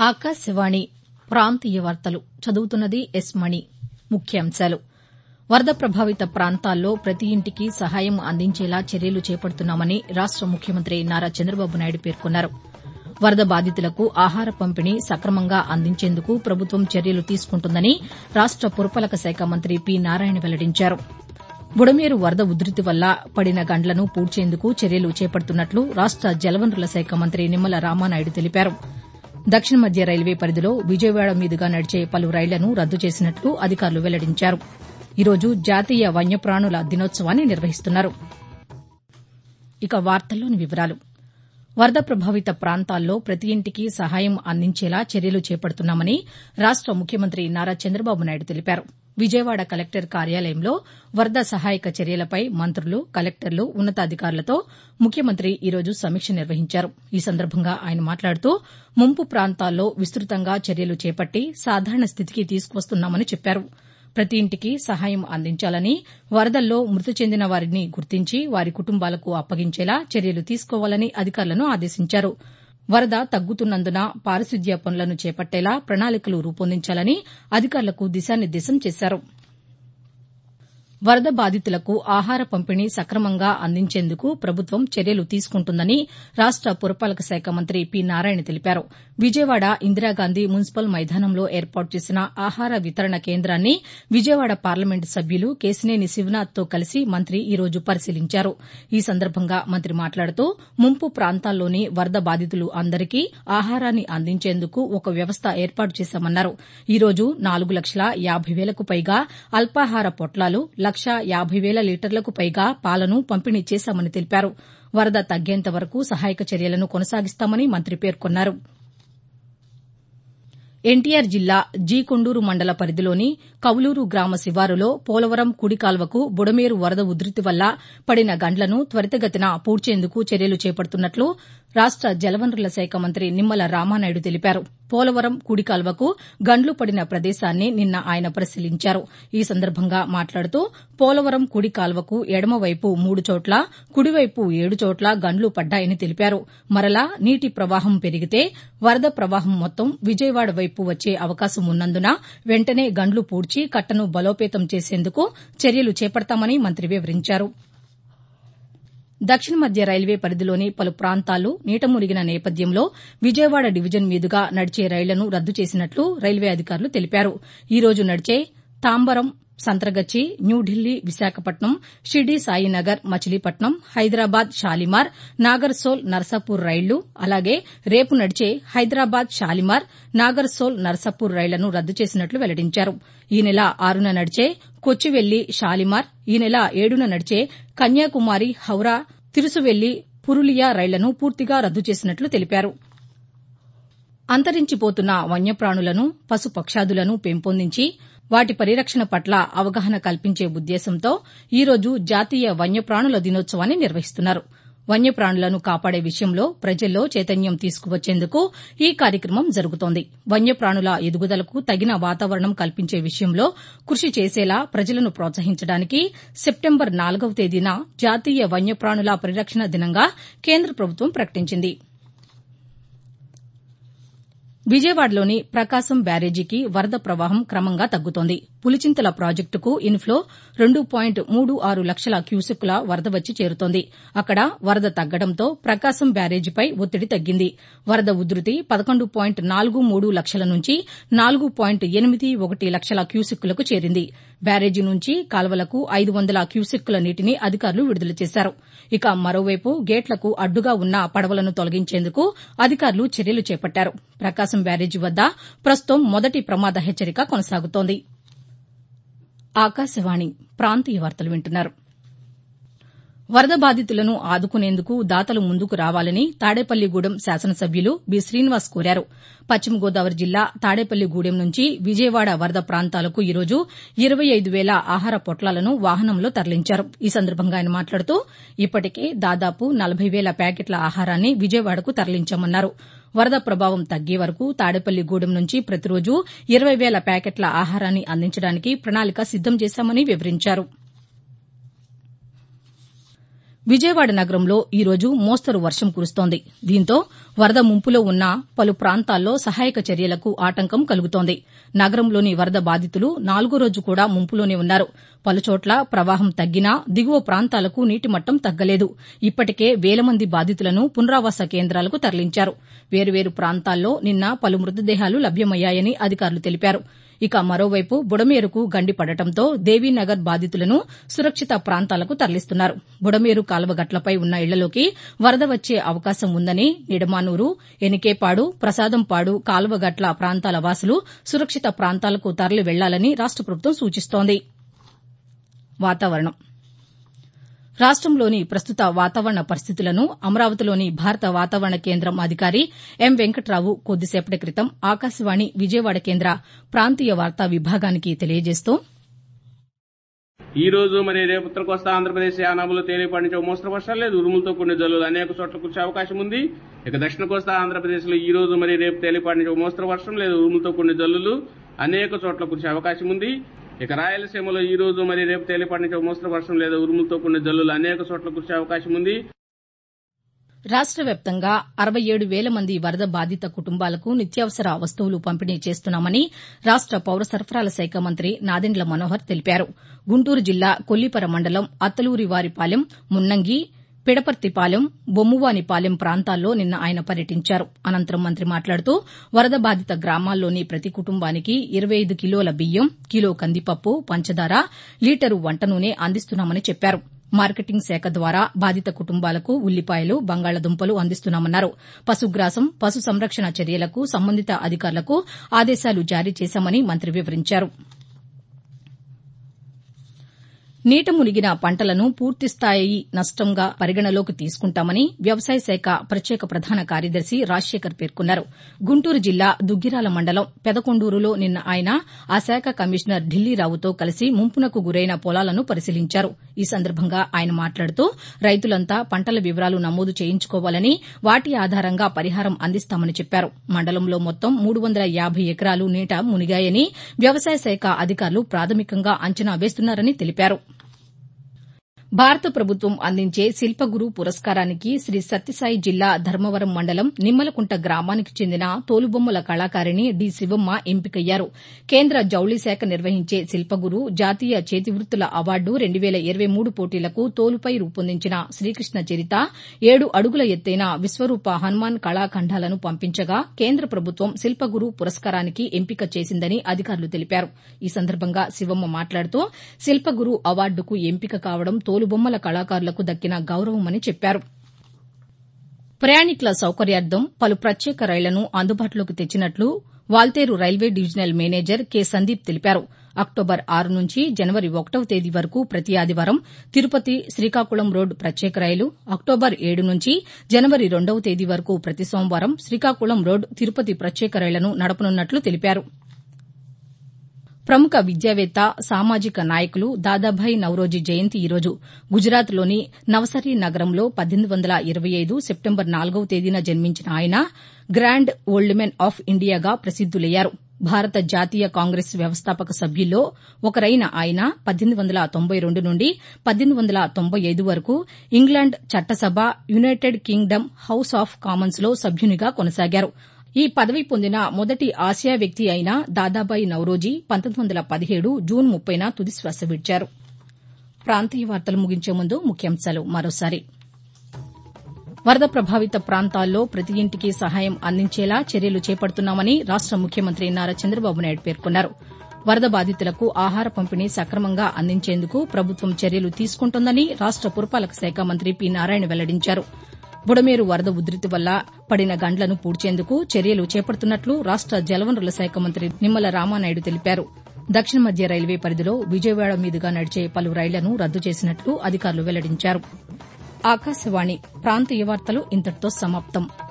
ఆకాశవాణి ప్రాంతీయ వార్తలు చదువుతున్నది ఎస్ మణి ముఖ్యాంశాలు వరద ప్రభావిత ప్రాంతాల్లో ప్రతి ఇంటికి సహాయం అందించేలా చర్యలు చేపడుతున్నామని రాష్ట ముఖ్యమంత్రి నారా చంద్రబాబు నాయుడు పేర్కొన్నారు వరద బాధితులకు ఆహార పంపిణీ సక్రమంగా అందించేందుకు ప్రభుత్వం చర్యలు తీసుకుంటుందని రాష్ట పురపాలక శాఖ మంత్రి పి నారాయణ వెల్లడించారు బుడమేరు వరద ఉధృతి వల్ల పడిన గండ్లను పూడ్చేందుకు చర్యలు చేపడుతున్నట్లు రాష్ట జలవనరుల శాఖ మంత్రి నిమ్మల రామానాయుడు తెలిపారు దక్షిణ మధ్య రైల్వే పరిధిలో విజయవాడ మీదుగా నడిచే పలు రైళ్లను రద్దు చేసినట్లు అధికారులు వెల్లడించారు ఈ రోజు జాతీయ వన్యప్రాణుల దినోత్సవాన్ని నిర్వహిస్తున్నారు వరద ప్రభావిత ప్రాంతాల్లో ప్రతి ఇంటికి సహాయం అందించేలా చర్యలు చేపడుతున్నామని రాష్ట ముఖ్యమంత్రి నారా చంద్రబాబు నాయుడు తెలిపారు విజయవాడ కలెక్టర్ కార్యాలయంలో వరద సహాయక చర్యలపై మంత్రులు కలెక్టర్లు ఉన్నతాధికారులతో ముఖ్యమంత్రి ఈ రోజు సమీక్ష నిర్వహించారు ఈ సందర్భంగా ఆయన మాట్లాడుతూ ముంపు ప్రాంతాల్లో విస్తృతంగా చర్యలు చేపట్టి సాధారణ స్థితికి తీసుకువస్తున్నామని చెప్పారు ప్రతి ఇంటికి సహాయం అందించాలని వరదల్లో మృతి చెందిన వారిని గుర్తించి వారి కుటుంబాలకు అప్పగించేలా చర్యలు తీసుకోవాలని అధికారులను ఆదేశించారు వరద తగ్గుతున్నందున పారిశుద్ధ్య పనులను చేపట్టేలా ప్రణాళికలు రూపొందించాలని అధికారులకు దిశానిర్దేశం చేశారు వరద బాధితులకు ఆహార పంపిణీ సక్రమంగా అందించేందుకు ప్రభుత్వం చర్యలు తీసుకుంటుందని రాష్ట పురపాలక శాఖ మంత్రి పి నారాయణ తెలిపారు విజయవాడ ఇందిరాగాంధీ మున్సిపల్ మైదానంలో ఏర్పాటు చేసిన ఆహార వితరణ కేంద్రాన్ని విజయవాడ పార్లమెంటు సభ్యులు కేశినేని శివనాథ్తో కలిసి మంత్రి ఈ రోజు పరిశీలించారు ఈ సందర్భంగా మంత్రి మాట్లాడుతూ ముంపు ప్రాంతాల్లోని వరద బాధితులు అందరికీ ఆహారాన్ని అందించేందుకు ఒక వ్యవస్థ ఏర్పాటు చేశామన్నారు ఈ రోజు నాలుగు లక్షల యాబై వేలకు పైగా అల్పాహార పొట్లాలు లక్షా యాబై వేల లీటర్లకు పైగా పాలను పంపిణీ చేశామని తెలిపారు వరద తగ్గేంత వరకు సహాయక చర్యలను కొనసాగిస్తామని మంత్రి పేర్కొన్నారు ఎన్టీఆర్ జిల్లా జీ కొండూరు మండల పరిధిలోని కవులూరు గ్రామ శివారులో పోలవరం కుడి కాల్వకు బుడమేరు వరద ఉధృతి వల్ల పడిన గండ్లను త్వరితగతిన పూడ్చేందుకు చర్యలు చేపడుతున్నట్లు రాష్ట జలవనరుల శాఖ మంత్రి నిమ్మల రామానాయుడు తెలిపారు పోలవరం కుడి కాల్వకు గండ్లు పడిన ప్రదేశాన్ని నిన్న ఆయన పరిశీలించారు ఈ సందర్భంగా మాట్లాడుతూ పోలవరం కుడి కాల్వకు ఎడమవైపు మూడు చోట్ల కుడివైపు ఏడు చోట్ల గండ్లు పడ్డాయని తెలిపారు మరలా నీటి ప్రవాహం పెరిగితే వరద ప్రవాహం మొత్తం విజయవాడ వైపు వచ్చే అవకాశం ఉన్నందున వెంటనే గండ్లు పూడ్చి కట్టను బలోపేతం చేసేందుకు చర్యలు చేపడతామని మంత్రి వివరించారు దక్షిణ మధ్య రైల్వే పరిధిలోని పలు ప్రాంతాలు నీట మునిగిన నేపథ్యంలో విజయవాడ డివిజన్ మీదుగా నడిచే రైళ్లను రద్దు చేసినట్లు రైల్వే అధికారులు తెలిపారు ఈ రోజు నడిచే తాంబరం సంత్రగచ్చి న్యూఢిల్లీ విశాఖపట్నం షిర్డీ సాయినగర్ మచిలీపట్నం హైదరాబాద్ షాలిమార్ నాగర్సోల్ నర్సాపూర్ రైళ్లు అలాగే రేపు నడిచే హైదరాబాద్ షాలిమార్ నాగర్సోల్ నర్సాపూర్ రైళ్లను రద్దు చేసినట్లు వెల్లడించారు ఈ నెల ఆరున నడిచే కొచ్చివెల్లి షాలిమార్ ఈ నెల ఏడున నడిచే కన్యాకుమారి హౌరా తిరుసువెల్లి పురులియా రైళ్లను పూర్తిగా రద్దు చేసినట్లు తెలిపారు అంతరించిపోతున్న వన్యప్రాణులను పశుపక్షాదులను పెంపొందించి వాటి పరిరక్షణ పట్ల అవగాహన కల్పించే ఉద్దేశంతో ఈ రోజు జాతీయ వన్యప్రాణుల దినోత్సవాన్ని నిర్వహిస్తున్నారు వన్యప్రాణులను కాపాడే విషయంలో ప్రజల్లో చైతన్యం తీసుకువచ్చేందుకు ఈ కార్యక్రమం జరుగుతోంది వన్యప్రాణుల ఎదుగుదలకు తగిన వాతావరణం కల్పించే విషయంలో కృషి చేసేలా ప్రజలను ప్రోత్సహించడానికి సెప్టెంబర్ నాలుగవ తేదీన జాతీయ వన్యప్రాణుల పరిరక్షణ దినంగా కేంద్ర ప్రభుత్వం ప్రకటించింది విజయవాడలోని ప్రకాశం బ్యారేజీకి వరద ప్రవాహం క్రమంగా తగ్గుతోంది పులిచింతల ప్రాజెక్టుకు ఇన్ఫ్లో రెండు పాయింట్ మూడు ఆరు లక్షల క్యూసెక్కుల వరద వచ్చి చేరుతోంది అక్కడ వరద తగ్గడంతో ప్రకాశం బ్యారేజీపై ఒత్తిడి తగ్గింది వరద ఉధృతి పదకొండు పాయింట్ నాలుగు మూడు లక్షల నుంచి నాలుగు పాయింట్ ఎనిమిది ఒకటి లక్షల క్యూసెక్కులకు చేరింది బ్యారేజీ నుంచి కాల్వలకు ఐదు వందల క్యూసెక్కుల నీటిని అధికారులు విడుదల చేశారు ఇక మరోవైపు గేట్లకు అడ్డుగా ఉన్న పడవలను తొలగించేందుకు అధికారులు చర్యలు చేపట్టారు ప్రకాశం బ్యారేజీ వద్ద ప్రస్తుతం మొదటి ప్రమాద హెచ్చరిక కొనసాగుతోంది ఆకాశవాణి ప్రాంతీయ వార్తలు వింటున్నారు వరద బాధితులను ఆదుకునేందుకు దాతలు ముందుకు రావాలని తాడేపల్లిగూడెం శాసనసభ్యులు బి శ్రీనివాస్ కోరారు పశ్చిమ గోదావరి జిల్లా తాడేపల్లిగూడెం నుంచి విజయవాడ వరద ప్రాంతాలకు ఈ రోజు ఇరవై ఐదు వేల ఆహార పొట్లాలను వాహనంలో తరలించారు ఈ సందర్భంగా ఆయన మాట్లాడుతూ ఇప్పటికే దాదాపు నలభై వేల ప్యాకెట్ల ఆహారాన్ని విజయవాడకు తరలించామన్నారు వరద ప్రభావం తగ్గే వరకు తాడేపల్లిగూడెం నుంచి ప్రతిరోజు ఇరవై వేల ప్యాకెట్ల ఆహారాన్ని అందించడానికి ప్రణాళిక సిద్దం చేశామని వివరించారు విజయవాడ నగరంలో ఈ రోజు మోస్తరు వర్షం కురుస్తోంది దీంతో వరద ముంపులో ఉన్న పలు ప్రాంతాల్లో సహాయక చర్యలకు ఆటంకం కలుగుతోంది నగరంలోని వరద బాధితులు నాలుగో రోజు కూడా ముంపులోనే ఉన్నారు పలుచోట్ల ప్రవాహం తగ్గినా దిగువ ప్రాంతాలకు నీటిమట్టం తగ్గలేదు ఇప్పటికే వేల మంది బాధితులను పునరావాస కేంద్రాలకు తరలించారు వేర్వేరు ప్రాంతాల్లో నిన్న పలు మృతదేహాలు లభ్యమయ్యాయని అధికారులు తెలిపారు ఇక మరోవైపు బుడమేరుకు గండి పడటంతో దేవీనగర్ బాధితులను సురక్షిత ప్రాంతాలకు తరలిస్తున్నారు బుడమేరు కాల్వగట్లపై ఉన్న ఇళ్లలోకి వరద వచ్చే అవకాశం ఉందని నిడమానూరు ఎనికేపాడు ప్రసాదంపాడు కాల్వగట్ల ప్రాంతాల వాసులు సురక్షిత ప్రాంతాలకు తరలి వెళ్లాలని రాష్ట ప్రభుత్వం సూచిస్తోంది వాతావరణం రాష్టంలోని ప్రస్తుత వాతావరణ పరిస్థితులను అమరావతిలోని భారత వాతావరణ కేంద్రం అధికారి ఎం వెంకట్రావు కొద్దిసేపటి క్రితం ఆకాశవాణి విజయవాడ కేంద్ర ప్రాంతీయ వార్తా విభాగానికి తెలియజేస్తూ ఈ రోజు మరి రేపు ఉత్తర కోస్తా ఆంధ్రప్రదేశ్ యానాములు తేలిపాటి నుంచి మోస్తరు వర్షాలు లేదు ఉరుములతో కొన్ని జల్లులు అనేక చోట్ల కురిసే అవకాశం ఉంది ఇక దక్షిణ కోస్తా ఆంధ్రప్రదేశ్ లో ఈ రోజు మరి రేపు తేలిపాటి నుంచి మోస్తరు వర్షం లేదు ఉరుములతో కొన్ని జల్లులు అనేక చోట్ల కురిసే అవకాశం ఉంది ఇక రాయలసీమలో ఈ రోజు మరి రేపు తేలిపాటి నుంచి మోస్తరు వర్షం లేదా ఉరుములతో కొన్ని జల్లులు అనేక చోట్ల కురిసే అవకాశం ఉంది రాష్ట వ్యాప్తంగా అరవై ఏడు వేల మంది వరద బాధిత కుటుంబాలకు నిత్యావసర వస్తువులు పంపిణీ చేస్తున్నామని రాష్ట పౌర సరఫరాల శాఖ మంత్రి నాదెండ్ల మనోహర్ తెలిపారు గుంటూరు జిల్లా కొల్లిపర మండలం అత్తలూరివారిపాలెం మున్నంగి పిడపర్తిపాలెం బొమ్మువానిపాలెం ప్రాంతాల్లో నిన్న ఆయన పర్యటించారు అనంతరం మంత్రి మాట్లాడుతూ వరద బాధిత గ్రామాల్లోని ప్రతి కుటుంబానికి ఇరవై ఐదు కిలోల బియ్యం కిలో కందిపప్పు పంచదార లీటరు వంట నూనె అందిస్తున్నామని చెప్పారు మార్కెటింగ్ శాఖ ద్వారా బాధిత కుటుంబాలకు ఉల్లిపాయలు బంగాళాదుంపలు అందిస్తున్నామన్నారు పశుగ్రాసం పశు సంరక్షణ చర్యలకు సంబంధిత అధికారులకు ఆదేశాలు జారీ చేశామని మంత్రి వివరించారు నీట మునిగిన పంటలను పూర్తిస్థాయి నష్టంగా పరిగణలోకి తీసుకుంటామని వ్యవసాయ శాఖ ప్రత్యేక ప్రధాన కార్యదర్శి రాజశేఖర్ పేర్కొన్నారు గుంటూరు జిల్లా దుగ్గిరాల మండలం పెదకొండూరులో నిన్న ఆయన ఆ శాఖ కమిషనర్ ఢిల్లీరావుతో కలిసి ముంపునకు గురైన పొలాలను పరిశీలించారు ఈ సందర్భంగా ఆయన మాట్లాడుతూ రైతులంతా పంటల వివరాలు నమోదు చేయించుకోవాలని వాటి ఆధారంగా పరిహారం అందిస్తామని చెప్పారు మండలంలో మొత్తం మూడు వందల యాబై ఎకరాలు నీట మునిగాయని వ్యవసాయ శాఖ అధికారులు ప్రాథమికంగా అంచనా వేస్తున్నారని తెలిపారు భారత ప్రభుత్వం అందించే శిల్పగురు పురస్కారానికి శ్రీ సత్యసాయి జిల్లా ధర్మవరం మండలం నిమ్మలకుంట గ్రామానికి చెందిన తోలుబొమ్మల కళాకారిణి డి శివమ్మ ఎంపికయ్యారు కేంద్ర జౌళి శాఖ నిర్వహించే శిల్పగురు జాతీయ చేతివృత్తుల అవార్డు రెండు వేల ఇరవై మూడు పోటీలకు తోలుపై రూపొందించిన శ్రీకృష్ణ చరిత ఏడు అడుగుల ఎత్తైన విశ్వరూప హనుమాన్ కళాఖండాలను పంపించగా కేంద్ర ప్రభుత్వం శిల్పగురు పురస్కారానికి ఎంపిక చేసిందని అధికారులు తెలిపారు ఈ సందర్భంగా శివమ్మ మాట్లాడుతూ శిల్పగురు అవార్డుకు ఎంపిక కావడం తోలుబొమ్మల కళాకారులకు దక్కిన గౌరవమని చెప్పారు ప్రయాణికుల సౌకర్యార్థం పలు ప్రత్యేక రైళ్లను అందుబాటులోకి తెచ్చినట్లు Waltair railway divisional manager K Sandeep తెలిపారు అక్టోబర్ ఆరు నుంచి జనవరి ఒకటవ తేదీ వరకు ప్రతి ఆదివారం తిరుపతి శ్రీకాకుళం రోడ్ ప్రత్యేక రైలు అక్టోబర్ ఏడు నుంచి జనవరి రెండవ తేదీ వరకు ప్రతి సోమవారం శ్రీకాకుళం రోడ్ తిరుపతి ప్రత్యేక రైళ్లను నడపనున్నట్లు తెలిపారు ప్రముఖ విద్యావేత్త సామాజిక నాయకులు దాదాభాయ్ నవరోజీ జయంతి ఈరోజు గుజరాత్లోని నవసరీ నగరంలో పద్దెనిమిది వందల ఇరవై ఐదు సెప్టెంబర్ నాలుగవ తేదీన జన్మించిన ఆయన గ్రాండ్ ఓల్డ్ మెన్ ఆఫ్ ఇండియాగా ప్రసిద్దులయ్యారు భారత జాతీయ కాంగ్రెస్ వ్యవస్థాపక సభ్యుల్లో ఒకరైన ఆయన పద్దెనిమిది వందల తొంభై రెండు నుండి పద్దెనిమిది వందల తొంభై ఐదు వరకు ఇంగ్లాండ్ చట్టసభ యునైటెడ్ కింగ్డమ్ హౌస్ ఆఫ్ కామన్స్లో సభ్యునిగా కొనసాగారు ఈ పదవి పొందిన మొదటి ఆసియా వ్యక్తి అయిన దాదాబాయి నౌరోజీ పంతొమ్మిది వందల పదిహేడు జూన్ ముప్పైన తుదిశ్వాస విడిచారు ప్రాంతీయ వార్తలు ముగించే ముందు ముఖ్యాంశాలు మరోసారి వరద ప్రభావిత ప్రాంతాల్లో ప్రతి ఇంటికి సహాయం అందించేలా చర్యలు చేపడుతున్నామని రాష్ట ముఖ్యమంత్రి నారా చంద్రబాబు నాయుడు పేర్కొన్నారు వరద బాధితులకు ఆహార పంపిణీ సక్రమంగా అందించేందుకు ప్రభుత్వం చర్యలు తీసుకుంటోందని రాష్ట పురపాలక శాఖ మంత్రి పి నారాయణ వెల్లడించారు బుడమేరు వరద ఉధృతి వల్ల పడిన గండ్లను పూడ్చేందుకు చర్యలు చేపడుతున్నట్లు రాష్ట జలవనరుల శాఖ మంత్రి నిమ్మల రామానాయుడు తెలిపారు దక్షిణ మధ్య రైల్వే పరిధిలో విజయవాడ మీదుగా నడిచే పలు రైళ్లను రద్దు చేసినట్లు అధికారులు వెల్లడించారు ఆకాశవాణి ప్రాంతీయ వార్తలు ఇంతటితో సమాప్తం